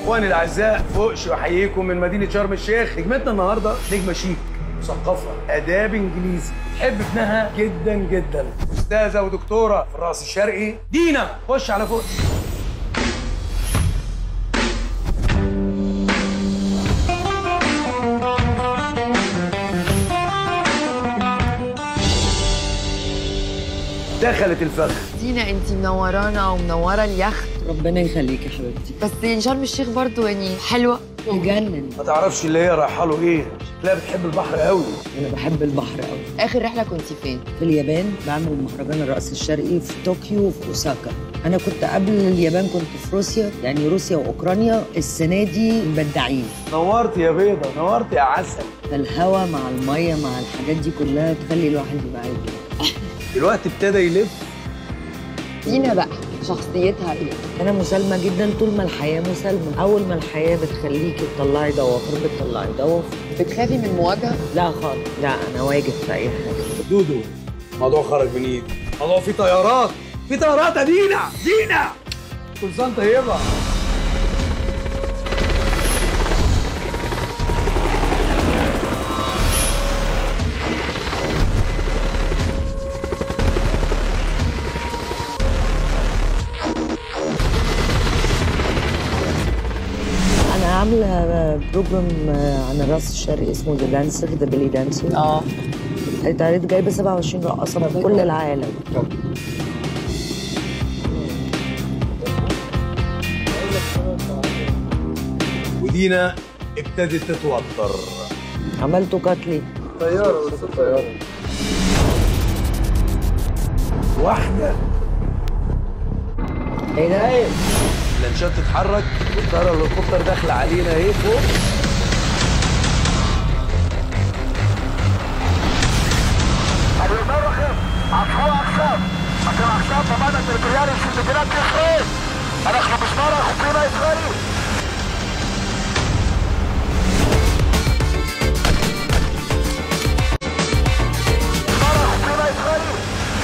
اخواني الاعزاء فوقش احييكم من مدينه شرم الشيخ نجمتنا النهارده نجمه شيك مثقفه اداب انجليزي تحب ابنها جدا جدا استاذه ودكتوره في الراس الشرقي دينا خش على فوق دخلت الفخ دينا انت منورانا ومنوره اليخت ربنا يخليكي حبيبتي بس شرم الشيخ برضو يعني حلوه يجنن ما تعرفش اللي هي رايحه له ايه لا بتحب البحر قوي انا بحب البحر قوي اخر رحله كنت فين في اليابان بعمل مهرجان الرقص الشرقي في طوكيو وفي اوساكا انا كنت قبل اليابان كنت في روسيا يعني روسيا واوكرانيا السنه دي بدعين نورت يا بيضه نورت يا عسل الهوا مع الميه مع الحاجات دي كلها تخلي الواحد يبقى عايز دلوقتي ابتدى يلف دينا بقى شخصيتها ايه انا مسالمه جدا طول ما الحياه مسالمه اول ما الحياه بتخليكي تطلعي ضوافر بتطلعي ضوافر بتخافي من المواجهه لا خالص لا انا واجد في اي حاجه دودو الموضوع خرج من ايدي الموضوع فيه طيارات في طيارات يا دينا دينا كل سنه وأنت طيبه انا عامله بروجرام عن الرقص الشرقي اسمه ذا دانسر ذا بيلي دانسر اه اتعرض جايبه 27 رقاصه من كل العالم ودينا ابتدت تتوتر عملته كاتلي طياره بس طياره واحده ايه ده؟ اللانشات تتحرك والطياره الهليكوبتر داخله علينا اهي فوق עקפו עכשיו. אתם עכשיו במד הטריטוריאלי של מדינת ישראל. אנחנו בזמן החוקים הישראלים. בזמן החוקים הישראלים.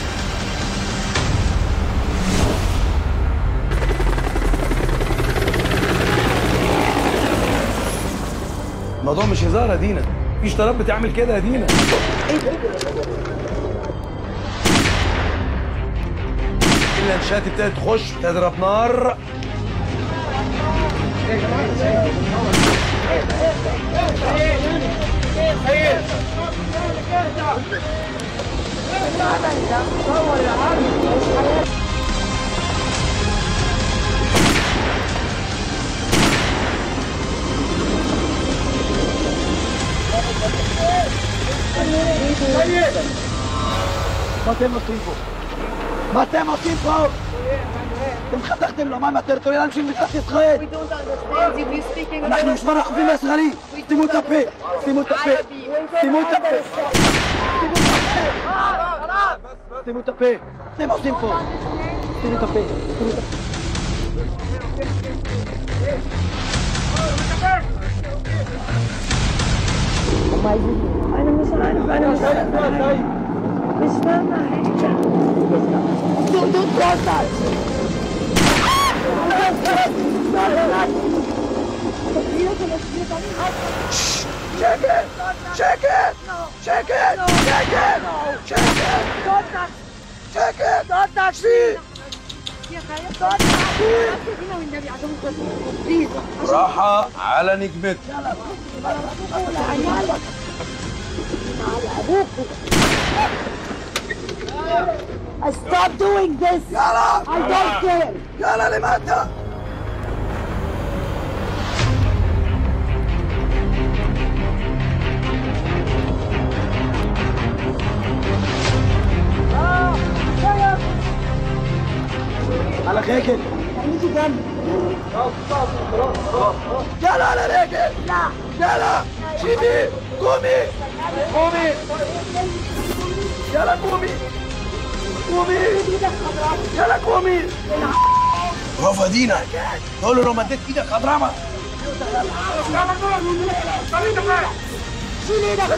الموضوع مش هزار يا دينا مفيش طيارات بتعمل كده يا دينا اللانشات ابتدت تخش تضرب نار Matemos tiempo. Matemos tiempo. אתם חתכתם למים הטריטוריאליים של מדינת ישראל. אנחנו משמר החופים הישראלי. שימו את הפה. שימו את הפה. שימו את הפה. שימו את הפה. אתם עושים פה. שימו את הפה. שימו את הפה. انا مش عارف انا مش عارف مش فاهمه حاجه دول دول توسع شاكر شاكر شاكر شاكر شاكر شاكر شيل راحة على نجمتها Stop doing this! يلا! I don't care! يلا لماذا؟ على خيكل نيجي جنبي يلا على رجل لا يلا شيبي قومي قومي يلا قومي قومي يلا قومي برافو يا دينا تقول له لو مديت ايدك هضربك شيل ايدك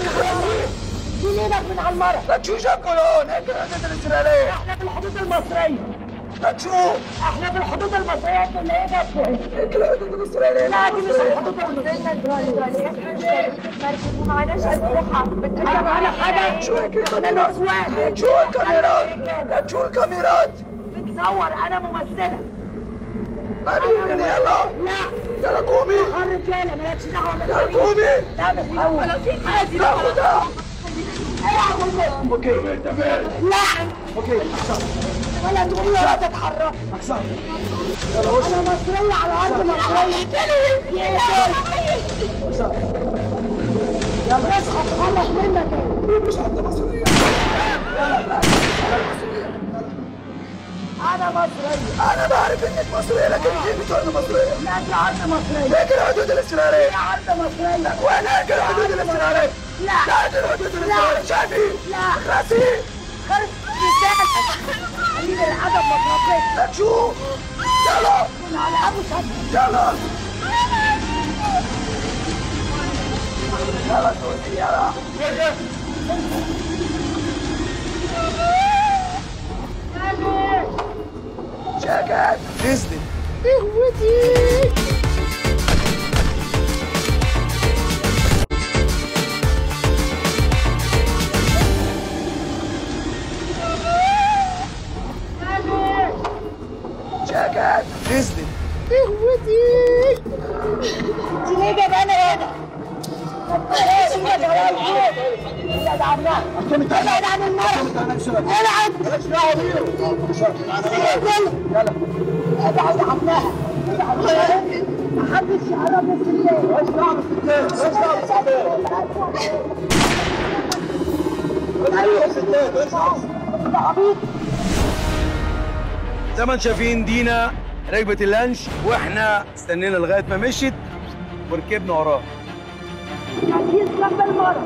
شيل ايدك من على المرة لا تشوش كلون هيك الحدود الاسرائيلية احنا في الحدود المصرية هتشوف احنا في الحدود المصريه اللي هي جت الحدود المصريه لا دي مش الحدود المصريه ما معناش اسلحه انا معانا حاجه شو الكاميرات شو الكاميرات شو الكاميرات بتصور انا ممثله قولي يلا لا يلا قومي الرجاله مالكش دعوه يلا قومي لا بتصور ولا في حاجه لا خدها اوكي لا اوكي ولا تقول ولا تتحرك احسن انا مصريه على ارض مصريه يلا اصحى تخلص منك مش حتى مصريه انا مصريه انا بعرف انك مصريه لكن كيف بتقول مصريه لا دي ارض مصريه لكن الحدود الاستراليه ارض مصريه وين هيك الحدود الاستراليه لا لا دي الحدود الاستراليه شايفين لا راسي خرج لسانك قليل الادب مصريه لا تشوف يلا على ابو شد يلا يلا سوسي يلا شاكر نزلت شاكر نزلت ليه جبانه هنا؟ ايش يا جلال يا دعمنا ابعد عن المرض العب يلا ابعد عنها محدش يعرف الستات زي ما انتم شايفين دينا ركبت اللانش واحنا استنينا لغايه ما مشيت وركبنا وراها اكيد جنب المرض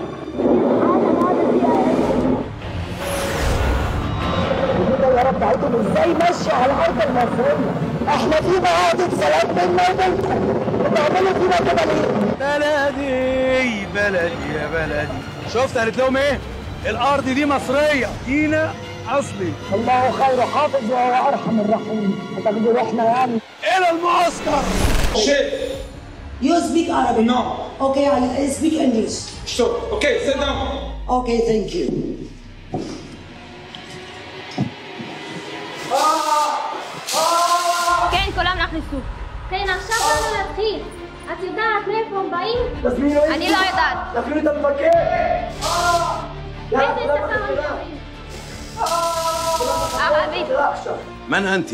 الطيارة بتاعتهم ازاي ماشية على الأرض المصرية؟ احنا في معاهدة سلام بيننا وبينكم بتعملوا فينا كده ليه؟ بلدي بلدي يا بلدي شفت قالت لهم ايه الارض دي مصريه دينا اصلي الله خير حافظ وهو أرحم الراحمين هتاخدوا احنا يعني الى المعسكر You speak Arabic? No. Okay, I speak English. Stop. Okay, sit down. Okay, thank you. כן, כולם נכנסו. כן, עכשיו באנו להתחיל. את יודעת מאיפה הם באים? אני לא יודעת. تفريط المكان איזה שפה הם מדברים? ערבית. من انت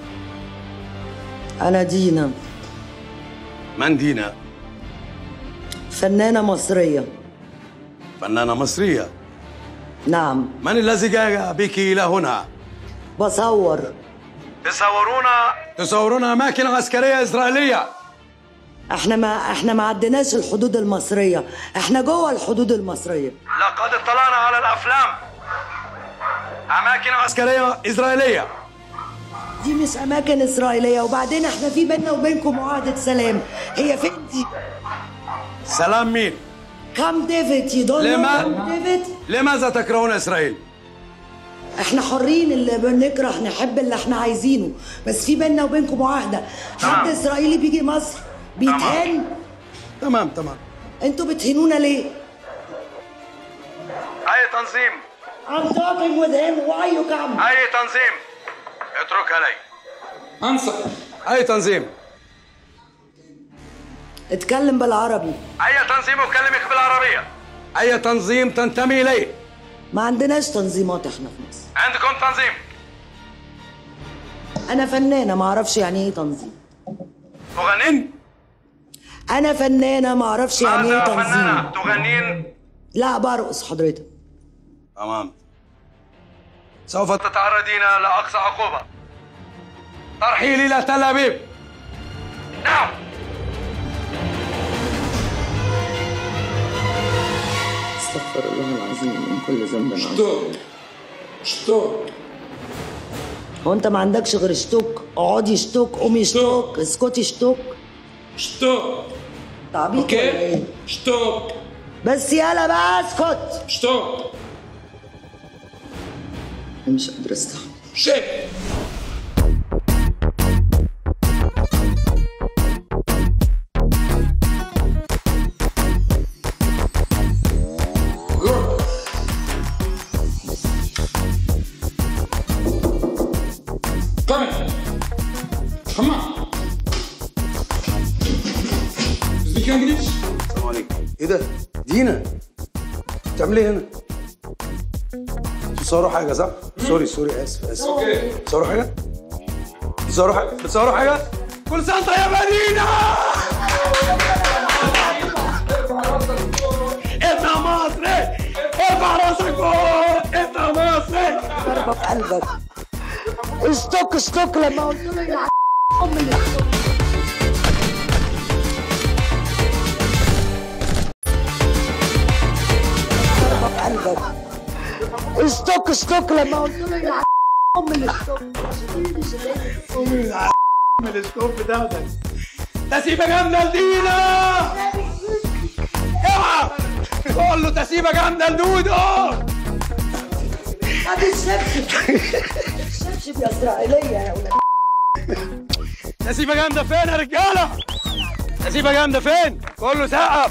أنا دينا من دينا فنانة مصرية فنانه مصريه نعم من الذي جاء بك الى هنا بصور تصورون تصورون اماكن عسكريه اسرائيليه احنا ما احنا ما عديناش الحدود المصرية احنا جوه الحدود المصرية لقد اطلعنا على الافلام اماكن عسكريه اسرائيليه دي مش أماكن إسرائيلية وبعدين احنا في بيننا وبينكم معاهدة سلام هي فين دي؟ سلام مين كام ديفيد يو دونت لما- كام ديفيد لماذا تكرهون اسرائيل احنا حرين اللي بنكره نحب اللي احنا عايزينه بس في بيننا وبينكم معاهدة حد تمام. إسرائيلي بيجي مصر بيتهان تمام تمام انتوا بتهينونا ليه؟ اي تنظيم I'm talking with him why you come اي تنظيم اتركها لي Answer. اي تنظيم اتكلم بالعربي اي تنظيم اكلمك بالعربيه اي تنظيم تنتمي اليه ما عندناش تنظيمات احنا في مصر عندكم تنظيم انا فنانة ما اعرفش يعني ايه تنظيم تغنين انا فنانة ما اعرفش يعني ايه ماذا فنانه تنظيم تغنين لا برقص حضرتك تمام سوف تتعرضين لاقصى عقوبه ترحيل الى تل ابيب نعم استغفر الله العظيم من كل ذنب عظيم Stop. Stop. هو انت ما عندكش غير شتوك اقعدي شتوك قومي شتوك اسكتي شتوك Stop. تعبيط ولا ايه Okay? Stop. بس يلا بقى اسكت Stop. مش قادرة استحمل Shake. Come on. Speak English? السلام عليكم ايه ده دينا بتعملي ايه هنا بتصوروا حاجه صح سوري سوري اسف اسف اوكي بتصوروا حاجه بتصوروا حاجه بتصوروا حاجه كل سنه وأنت يا مدينه انت مصري ارفع راسك فوق انت مصري ضربه في قلبك اشتك اشتك لما قلت له يلعب ام اللي ضربه في قلبك اشتك اشتك لما قلت له يلعب ام اللي من السكوب بتاعتك تسيبه جامده لدينا اوعى قول له تسيبه جامده لدودو ابي الشبشب الشبشب يا اسرائيليه يا ولاد تسيبه جامده فين يا رجاله تسيبه جامده فين قول له سقف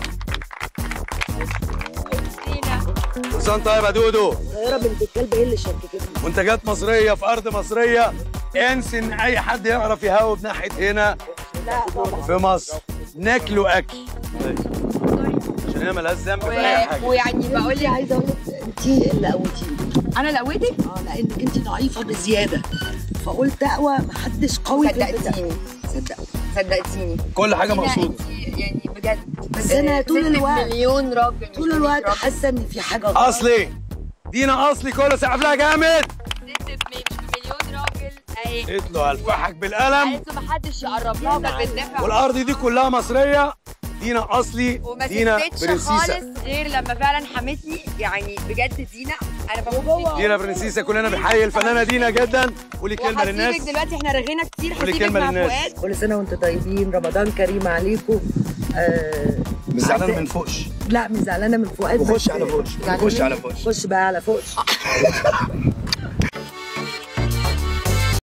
كل سنه وأنت طيب يا دودو صغيره بنت الكلب ايه اللي شككتني منتجات مصريه في ارض مصريه انسى ان اي حد يعرف يهوب ناحيه هنا لا طبعا في مصر ناكله اكل عشان هي ملهاش ذنب في اي حاجه ويعني بقول اللي لي عايزه اقول لك انت اللي قوتيني انا لقوتك اه لانك انت ضعيفه بزياده فقلت اقوى محدش قوي في البتاع. صدقتيني صدق صدقتيني كل حاجه دينا مقصوده انتي يعني بجد بس أنا طول ست الوقت- مليون راجل مش طول مية الوقت راجل. حاسه ان في حاجه غلط اصلي دينا اصلي كله سقف لها جامد ست مليون راجل اهي قلت له هلفحك بالقلم قالت له محدش يقرب لها ده بتدافع والارض دي كلها مصريه دينا اصلي وما دينا سكتتش برنسيسه خالص غير لما فعلا حمتني يعني بجد دينا انا بموت دينا برنسيسه كلنا بنحيي الفنانه دينا جدا قولي كلمه للناس وهسيبك دلوقتي احنا رغينا كتير قولي هسيبك كلمة مع للناس. فؤاد كل سنه وانتم طيبين رمضان كريم عليكم آه مش زعلان عايزة- من فوقش لا مش زعلانه من فؤاد وخش بس- على فوقش يعني خش على فوقش خش بقى على فوقش